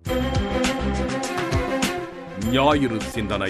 ஞாயிறு சிந்தனை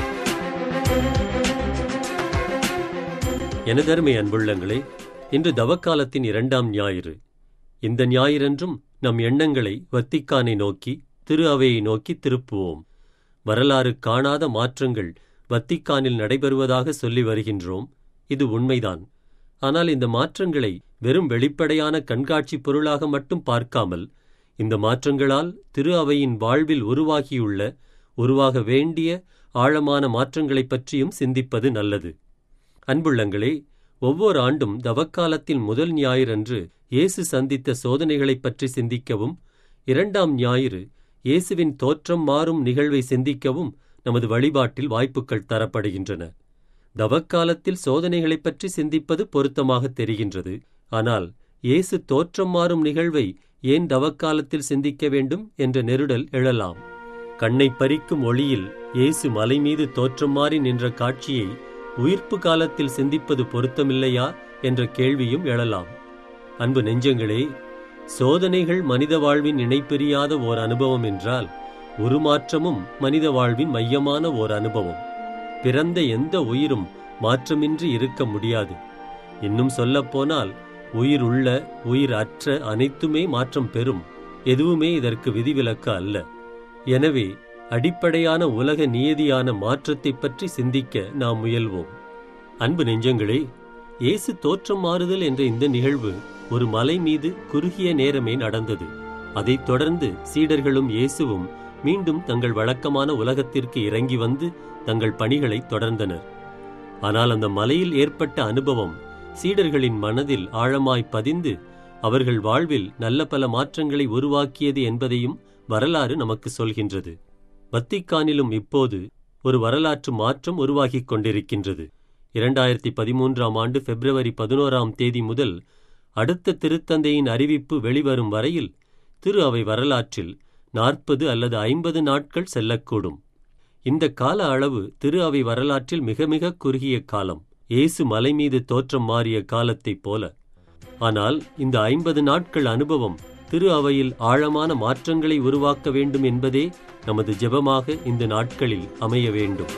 எனதருமை அன்புள்ளங்களே இன்று தவக்காலத்தின் இரண்டாம் ஞாயிறு இந்த ஞாயிறன்றும் நம் எண்ணங்களை வத்திக்கானை நோக்கி திரு அவையை நோக்கி திருப்புவோம் வரலாறு காணாத மாற்றங்கள் வத்திக்கானில் நடைபெறுவதாக சொல்லி வருகின்றோம் இது உண்மைதான் ஆனால் இந்த மாற்றங்களை வெறும் வெளிப்படையான கண்காட்சி பொருளாக மட்டும் பார்க்காமல் இந்த மாற்றங்களால் திரு அவையின் வாழ்வில் உருவாகியுள்ள உருவாக வேண்டிய ஆழமான மாற்றங்களைப் பற்றியும் சிந்திப்பது நல்லது அன்புள்ளங்களே ஒவ்வொரு ஆண்டும் தவக்காலத்தின் முதல் ஞாயிறன்று இயேசு சந்தித்த சோதனைகளைப் பற்றி சிந்திக்கவும் இரண்டாம் ஞாயிறு இயேசுவின் தோற்றம் மாறும் நிகழ்வை சிந்திக்கவும் நமது வழிபாட்டில் வாய்ப்புகள் தரப்படுகின்றன தவக்காலத்தில் சோதனைகளைப் பற்றி சிந்திப்பது பொருத்தமாக தெரிகின்றது ஆனால் இயேசு தோற்றம் மாறும் நிகழ்வை ஏன் தவக்காலத்தில் சிந்திக்க வேண்டும் என்ற நெருடல் எழலாம் கண்ணை பறிக்கும் ஒளியில் இயேசு மலை மீது தோற்றம் மாறி நின்ற காட்சியை உயிர்ப்பு காலத்தில் சிந்திப்பது பொருத்தமில்லையா என்ற கேள்வியும் எழலாம் அன்பு நெஞ்சங்களே சோதனைகள் மனித வாழ்வின் இணைப்பிரியாத ஓர் அனுபவம் என்றால் உருமாற்றமும் மனித வாழ்வின் மையமான ஓர் அனுபவம் பிறந்த எந்த உயிரும் மாற்றமின்றி இருக்க முடியாது இன்னும் சொல்லப்போனால் உயிர் உள்ள உயிர் அற்ற அனைத்துமே மாற்றம் பெறும் எதுவுமே இதற்கு விதிவிலக்கு அல்ல எனவே அடிப்படையான உலக நியதியான மாற்றத்தைப் பற்றி சிந்திக்க நாம் முயல்வோம் அன்பு நெஞ்சங்களே இயேசு தோற்றம் மாறுதல் என்ற இந்த நிகழ்வு ஒரு மலை மீது குறுகிய நேரமே நடந்தது அதைத் தொடர்ந்து சீடர்களும் இயேசுவும் மீண்டும் தங்கள் வழக்கமான உலகத்திற்கு இறங்கி வந்து தங்கள் பணிகளை தொடர்ந்தனர் ஆனால் அந்த மலையில் ஏற்பட்ட அனுபவம் சீடர்களின் மனதில் ஆழமாய் பதிந்து அவர்கள் வாழ்வில் நல்ல பல மாற்றங்களை உருவாக்கியது என்பதையும் வரலாறு நமக்கு சொல்கின்றது வத்திக்கானிலும் இப்போது ஒரு வரலாற்று மாற்றம் உருவாகிக் கொண்டிருக்கின்றது இரண்டாயிரத்தி பதிமூன்றாம் ஆண்டு பிப்ரவரி பதினோராம் தேதி முதல் அடுத்த திருத்தந்தையின் அறிவிப்பு வெளிவரும் வரையில் திரு அவை வரலாற்றில் நாற்பது அல்லது ஐம்பது நாட்கள் செல்லக்கூடும் இந்த கால அளவு திரு அவை வரலாற்றில் மிக மிக குறுகிய காலம் இயேசு மலை மீது தோற்றம் மாறிய காலத்தைப் போல ஆனால் இந்த ஐம்பது நாட்கள் அனுபவம் திரு அவையில் ஆழமான மாற்றங்களை உருவாக்க வேண்டும் என்பதே நமது ஜெபமாக இந்த நாட்களில் அமைய வேண்டும்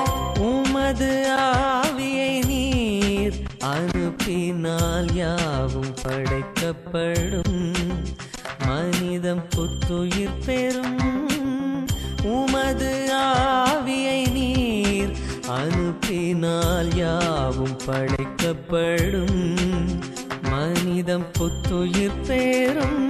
உமது ஆவியை நீர் அனுப்பினால் யாவும் படைக்கப்படும் மனிதம் புத்துயிர் பெறும் உமது ஆவியை நீர் அனுப்பினால் யாவும் படைக்கப்படும் மனிதம் புத்துயிர் பெறும்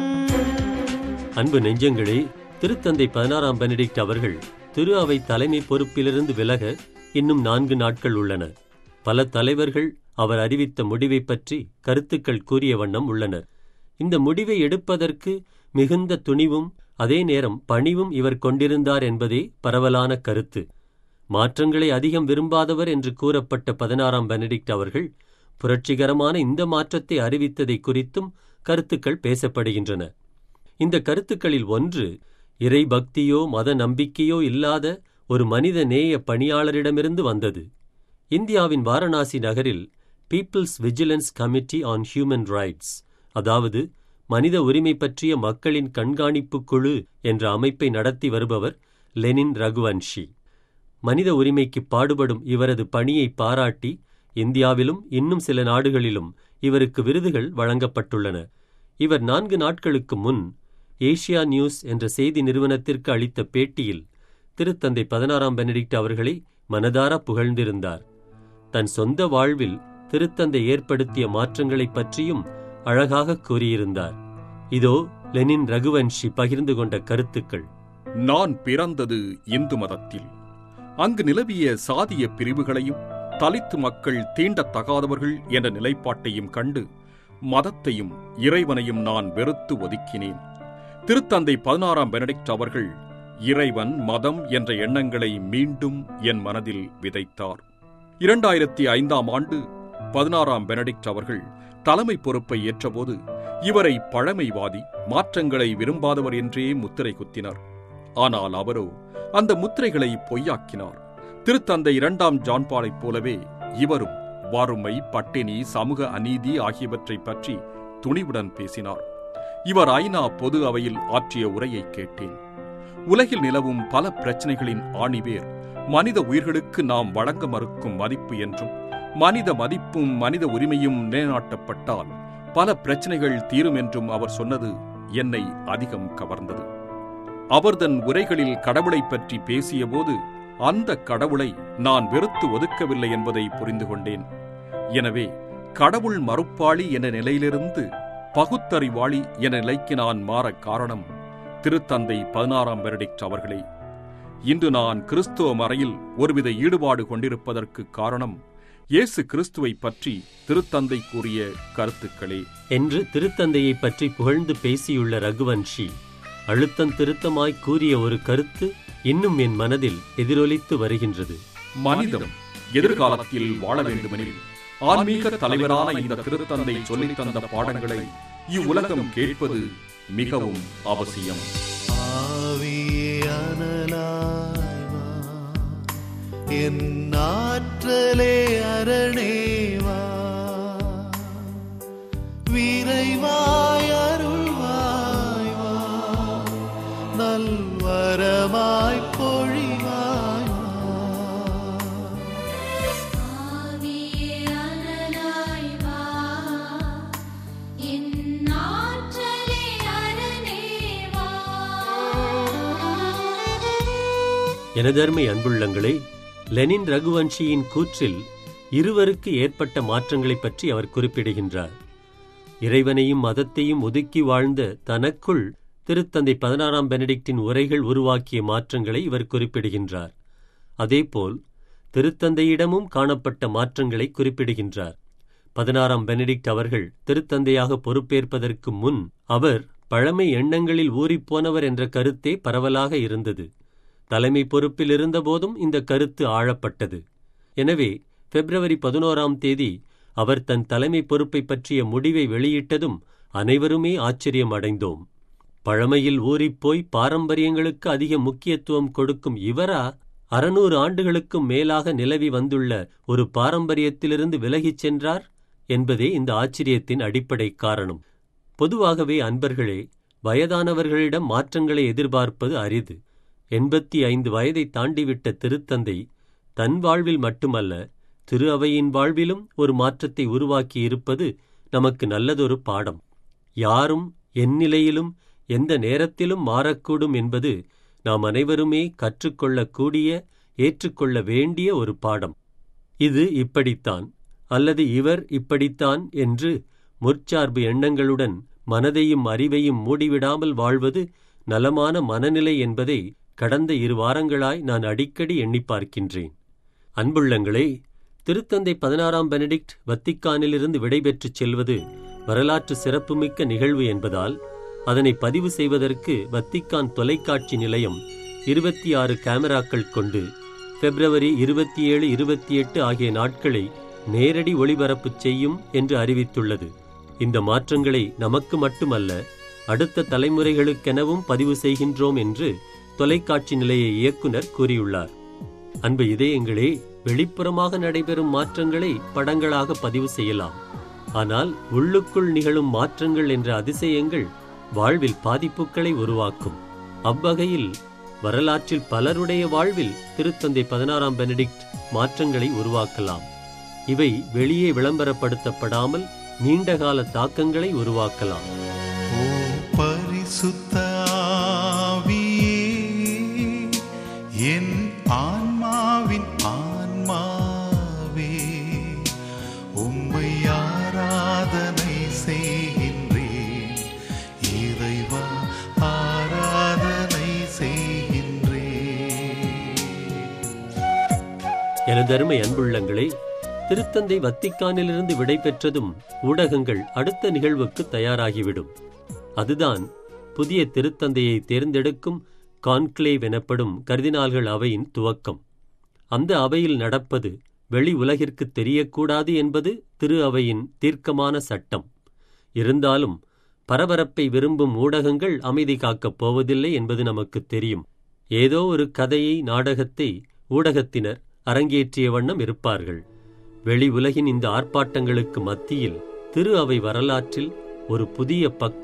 அன்பு நெஞ்சங்களே திருத்தந்தை பதினாறாம் பெனடிக்ட் அவர்கள் திரு அவை தலைமை பொறுப்பிலிருந்து விலக இன்னும் நான்கு நாட்கள் உள்ளன பல தலைவர்கள் அவர் அறிவித்த முடிவைப் பற்றி கருத்துக்கள் கூறிய வண்ணம் உள்ளனர் இந்த முடிவை எடுப்பதற்கு மிகுந்த துணிவும் அதே நேரம் பணிவும் இவர் கொண்டிருந்தார் என்பதே பரவலான கருத்து மாற்றங்களை அதிகம் விரும்பாதவர் என்று கூறப்பட்ட பதினாறாம் பெனடிக்ட் அவர்கள் புரட்சிகரமான இந்த மாற்றத்தை அறிவித்ததை குறித்தும் கருத்துக்கள் பேசப்படுகின்றன இந்த கருத்துக்களில் ஒன்று இறை பக்தியோ மத நம்பிக்கையோ இல்லாத ஒரு மனித நேய பணியாளரிடமிருந்து வந்தது இந்தியாவின் வாரணாசி நகரில் people's vigilance committee on human rights அதாவது மனித உரிமை பற்றிய மக்களின் கண்காணிப்பு குழு என்ற அமைப்பை நடத்தி வருபவர் லெனின் ரகுவன்ஷி மனித உரிமைக்கு பாடுபடும் இவரது பணியை பாராட்டி இந்தியாவிலும் இன்னும் சில நாடுகளிலும் இவருக்கு விருதுகள் வழங்கப்பட்டுள்ளன இவர் நான்கு நாட்களுக்கு முன் ஏஷியா நியூஸ் என்ற செய்தி நிறுவனத்திற்கு அளித்த பேட்டியில் திருத்தந்தை பதினாறாம் பெனடிக்ட் அவர்களை மனதார புகழ்ந்திருந்தார் தன் சொந்த வாழ்வில் திருத்தந்தை ஏற்படுத்திய மாற்றங்களைப் பற்றியும் அழகாக கூறியிருந்தார் இதோ லெனின் ரகுவன்ஷி பகிர்ந்து கொண்ட கருத்துக்கள் நான் பிறந்தது இந்து மதத்தில் அங்கு நிலவிய சாதிய பிரிவுகளையும் தலித்து மக்கள் தீண்டத்தகாதவர்கள் என்ற நிலைப்பாட்டையும் கண்டு மதத்தையும் இறைவனையும் நான் வெறுத்து ஒதுக்கினேன் திருத்தந்தை பதினாறாம் பெனடிக்ட் அவர்கள் இறைவன் மதம் என்ற எண்ணங்களை மீண்டும் என் மனதில் விதைத்தார் இரண்டாயிரத்தி ஐந்தாம் ஆண்டு பதினாறாம் பெனடிக்ட் அவர்கள் தலைமை பொறுப்பை ஏற்றபோது இவரை பழமைவாதி மாற்றங்களை விரும்பாதவர் என்றே முத்திரை குத்தினர் ஆனால் அவரோ அந்த முத்திரைகளை பொய்யாக்கினார் திருத்தந்தை இரண்டாம் ஜான்பாலைப் போலவே இவரும் வறுமை பட்டினி சமூக அநீதி ஆகியவற்றை பற்றி துணிவுடன் பேசினார் இவர் ஐநா பொது அவையில் ஆற்றிய உரையை கேட்டேன் உலகில் நிலவும் பல பிரச்சனைகளின் ஆணிவேர் மனித உயிர்களுக்கு நாம் வழங்க மறுக்கும் மதிப்பு என்றும் மனித மதிப்பும் மனித உரிமையும் நிலைநாட்டப்பட்டால் பல பிரச்சனைகள் தீரும் என்றும் அவர் சொன்னது என்னை அதிகம் கவர்ந்தது அவர் தன் உரைகளில் கடவுளைப் பற்றி பேசியபோது அந்த கடவுளை நான் வெறுத்து ஒதுக்கவில்லை என்பதை புரிந்து கொண்டேன் எனவே கடவுள் மறுப்பாளி என்ற நிலையிலிருந்து பகுத்தறிவாளி என நிலைக்கு நான் மாற காரணம் திருத்தந்தை பதினாறாம் பெனடிக்ட் அவர்களே இன்று நான் கிறிஸ்துவ மறையில் ஒருவித ஈடுபாடு கொண்டிருப்பதற்கு காரணம் இயேசு கிறிஸ்துவை பற்றி திருத்தந்தை கூறிய கருத்துக்களே என்று திருத்தந்தையை பற்றி புகழ்ந்து பேசியுள்ள ரகுவன்ஷி அழுத்தம் திருத்தமாய் கூறிய ஒரு கருத்து இன்னும் என் மனதில் எதிரொலித்து வருகின்றது மனிதம் எதிர்காலத்தில் வாழ வேண்டுமெனில் ஆன்மீக தலைவரான இந்த திருத்தந்தை சொல்லித் தந்த பாடங்களை இவ்வுலகம் கேட்பது மிகவும் அவசியம் ஆவியே அனலாய் வா, என் ஆற்றலே அரணேவா விரைவாய் அருள்வாய் வா, நல்வரமாய் பொழிவாய் வா. ஆவியே அனலாய் வா என் ஆற்றலே அரணே வா எனதர்மை அன்புள்ளங்களே லெனின் ரகுவன்ஷியின் கூற்றில் இருவருக்கு ஏற்பட்ட மாற்றங்களைப் பற்றி அவர் குறிப்பிடுகின்றார் இறைவனையும் மதத்தையும் ஒதுக்கி வாழ்ந்த தனக்குள் திருத்தந்தை பதினாறாம் பெனடிக்டின் உரைகள் உருவாக்கிய மாற்றங்களை இவர் குறிப்பிடுகின்றார் அதேபோல் திருத்தந்தையிடமும் காணப்பட்ட மாற்றங்களை குறிப்பிடுகின்றார் பதினாறாம் பெனடிக்ட் அவர்கள் திருத்தந்தையாக பொறுப்பேற்பதற்கு முன் அவர் பழமை எண்ணங்களில் ஊறிப்போனவர் என்ற கருத்தே பரவலாக இருந்தது தலைமை பொறுப்பில் இருந்தபோதும் இந்த கருத்து ஆழப்பட்டது எனவே பிப்ரவரி பதினோராம் தேதி அவர் தன் தலைமை பொறுப்பை பற்றிய முடிவை வெளியிட்டதும் அனைவருமே ஆச்சரியம் அடைந்தோம் பழமையில் ஊறிப்போய் பாரம்பரியங்களுக்கு அதிக முக்கியத்துவம் கொடுக்கும் இவரா அறுநூறு ஆண்டுகளுக்கும் மேலாக நிலவி வந்துள்ள ஒரு பாரம்பரியத்திலிருந்து விலகிச் சென்றார் என்பதே இந்த ஆச்சரியத்தின் அடிப்படை காரணம் பொதுவாகவே அன்பர்களே வயதானவர்களிடம் மாற்றங்களை எதிர்பார்ப்பது அரிது எண்பத்தி ஐந்து வயதை தாண்டிவிட்ட திருத்தந்தை தன் வாழ்வில் மட்டுமல்ல திரு அவையின் வாழ்விலும் ஒரு மாற்றத்தை உருவாக்கி இருப்பது நமக்கு நல்லதொரு பாடம் யாரும் எந்நிலையிலும் எந்த நேரத்திலும் மாறக்கூடும் என்பது நாம் அனைவருமே கற்றுக்கொள்ளக்கூடிய ஏற்றுக்கொள்ள வேண்டிய ஒரு பாடம் இது இப்படித்தான் அல்லது இவர் இப்படித்தான் என்று முற்சார்பு எண்ணங்களுடன் மனதையும் அறிவையும் மூடிவிடாமல் வாழ்வது நலமான மனநிலை என்பதை கடந்த இரு வாரங்களாய் நான் அடிக்கடி எண்ணிப் பார்க்கின்றேன் அன்புள்ளங்களே திருத்தந்தை பதினாறாம் பெனடிக்ட் வத்திக்கானிலிருந்து விடைபெற்றுச் செல்வது வரலாற்று சிறப்புமிக்க நிகழ்வு என்பதால் அதனை பதிவு செய்வதற்கு வத்திக்கான் தொலைக்காட்சி நிலையம் இருபத்தி ஆறு கேமராக்கள் கொண்டு பிப்ரவரி இருபத்தி ஏழு இருபத்தி எட்டு ஆகிய நாட்களை நேரடி ஒளிபரப்பு செய்யும் என்று அறிவித்துள்ளது இந்த மாற்றங்களை நமக்கு மட்டுமல்ல அடுத்த தலைமுறைகளுக்கெனவும் பதிவு செய்கின்றோம் என்று தொலைக்காட்சி நிலைய இயக்குனர் கூறியுள்ளார் அன்பு இதயங்களே வெளிப்புறமாக நடைபெறும் மாற்றங்களை படங்களாக பதிவு செய்யலாம் ஆனால் உள்ளுக்குள் நிகழும் மாற்றங்கள் என்ற அதிசயங்கள் வாழ்வில் பாதிப்புகளை உருவாக்கும் அவ்வகையில் வரலாற்றில் பலருடைய வாழ்வில் திருத்தந்தை பதினாறாம் பெனடிக்ட் மாற்றங்களை உருவாக்கலாம் இவை வெளியே விளம்பரப்படுத்தப்படாமல் நீண்டகால தாக்கங்களை உருவாக்கலாம் ஓ பரிசுத்த ஆவியே, என் ஆன்மாவின் ஆன்மாவே உம்மை ஆராதனை செய்கின்றேன் இறைவா ஆராதனை செய்கின்றேன் எனதருமை அன்புள்ளங்களே திருத்தந்தை வத்திக்கானிலிருந்து விடைபெற்றதும் ஊடகங்கள் அடுத்த நிகழ்வுக்கு தயாராகிவிடும் அதுதான் புதிய திருத்தந்தையை தேர்ந்தெடுக்கும் கான்க்ளேவ் எனப்படும் கர்தினால்கள் அவையின் துவக்கம் அந்த அவையில் நடப்பது வெளி உலகிற்கு தெரியக்கூடாது என்பது திரு அவையின் தீர்க்கமான சட்டம் இருந்தாலும் பரபரப்பை விரும்பும் ஊடகங்கள் அமைதி காக்கப் போவதில்லை என்பது நமக்கு தெரியும் ஏதோ ஒரு கதையை நாடகத்தை ஊடகத்தினர் அரங்கேற்றிய வண்ணம் இருப்பார்கள் வெளி உலகின் இந்த ஆர்ப்பாட்டங்களுக்கு மத்தியில் திரு அவை வரலாற்றில் ஒரு புதிய பக்கம்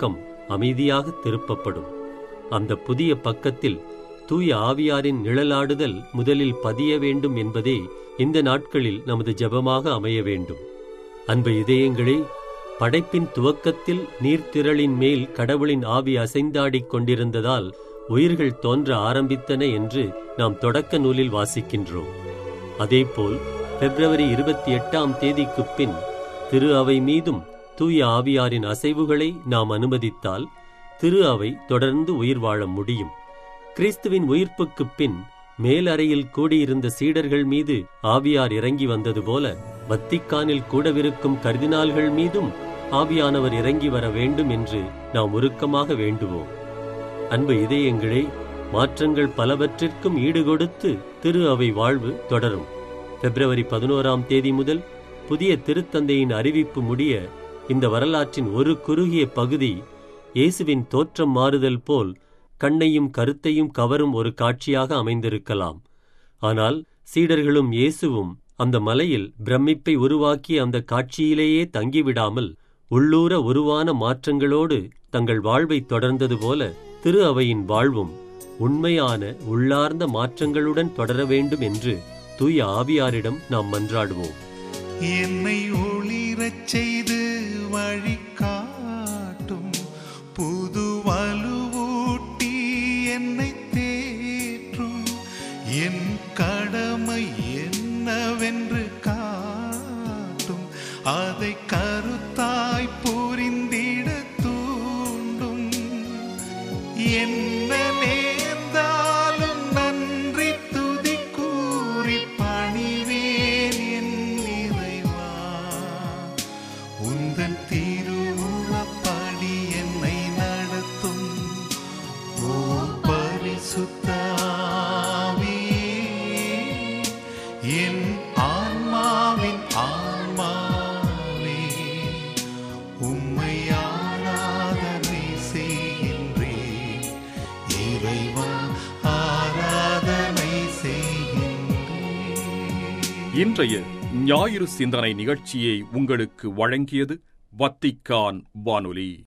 அமைதியாக திருப்பப்படும் அந்த புதிய பக்கத்தில் தூய ஆவியாரின் நிழலாடுதல் முதலில் பதிய வேண்டும் என்பதே இந்த நாட்களில் நமது ஜெபமாக அமைய வேண்டும் அன்பு இதயங்களே படைப்பின் துவக்கத்தில் நீர்த்திரளின் மேல் கடவுளின் ஆவி அசைந்தாடிக் கொண்டிருந்ததால் உயிர்கள் தோன்ற ஆரம்பித்தன என்று நாம் தொடக்க நூலில் வாசிக்கின்றோம் அதேபோல் பிப்ரவரி இருபத்தி எட்டாம் தேதிக்குப் பின் திரு அவை மீதும் தூய ஆவியாரின் அசைவுகளை நாம் அனுமதித்தால் திரு அவை தொடர்ந்து உயிர் வாழ முடியும் கிறிஸ்துவின் உயிர்ப்புக்குப் பின் மேலறையில் கூடியிருந்த சீடர்கள் மீது ஆவியார் இறங்கி வந்தது போல வத்திக்கானில் கூடவிருக்கும் கர்தினால்கள் மீதும் ஆவியானவர் இறங்கி வர வேண்டும் என்று நாம் உருக்கமாக வேண்டுவோம் அன்பு இதயங்களே மாற்றங்கள் பலவற்றிற்கும் ஈடுகொடுத்து திரு அவை வாழ்வு தொடரும் பிப்ரவரி பதினோராம் தேதி முதல் புதிய திருத்தந்தையின் அறிவிப்பு முடிய இந்த வரலாற்றின் ஒரு குறுகிய பகுதி இயேசுவின் தோற்றம் மாறுதல் போல் கண்ணையும் கருத்தையும் கவரும் ஒரு காட்சியாக அமைந்திருக்கலாம் ஆனால் சீடர்களும் இயேசுவும் அந்த மலையில் பிரமிப்பை உருவாக்கிய அந்த காட்சியிலேயே தங்கிவிடாமல் உள்ளூர உருவான மாற்றங்களோடு தங்கள் வாழ்வை தொடர்ந்தது போல திரு அவையின் வாழ்வும் உண்மையான உள்ளார்ந்த மாற்றங்களுடன் தொடர வேண்டும் என்று தூய ஆவியாரிடம் நாம் மன்றாடுவோம் என்னை ஒளிரச் செய்து வழிகாட்டும் புது வலுவூட்டி என்னை தேற்றும் என் கடமை என்னவென்று காட்டும் அதை கருத்தாய் புரிந்திட தூண்டும் என்ன நேர்ந்தாலும் நன்றி துதி கூறி பணிவேன் என் இறைவா உந்தன் திருவுளப்படி என்னை நடத்தும் ஓ பரிசுத்த ஆவியே, என் ஆன்மாவின் ஆன்மாவே உம்மை ஆராதனை செய்கின்றேன் இறைவா ஆராதனை செய்கின்றேன் இன்றைய ஞாயிறு சிந்தனை நிகழ்ச்சியை உங்களுக்கு வழங்கியது வத்திக்கான் வானொலி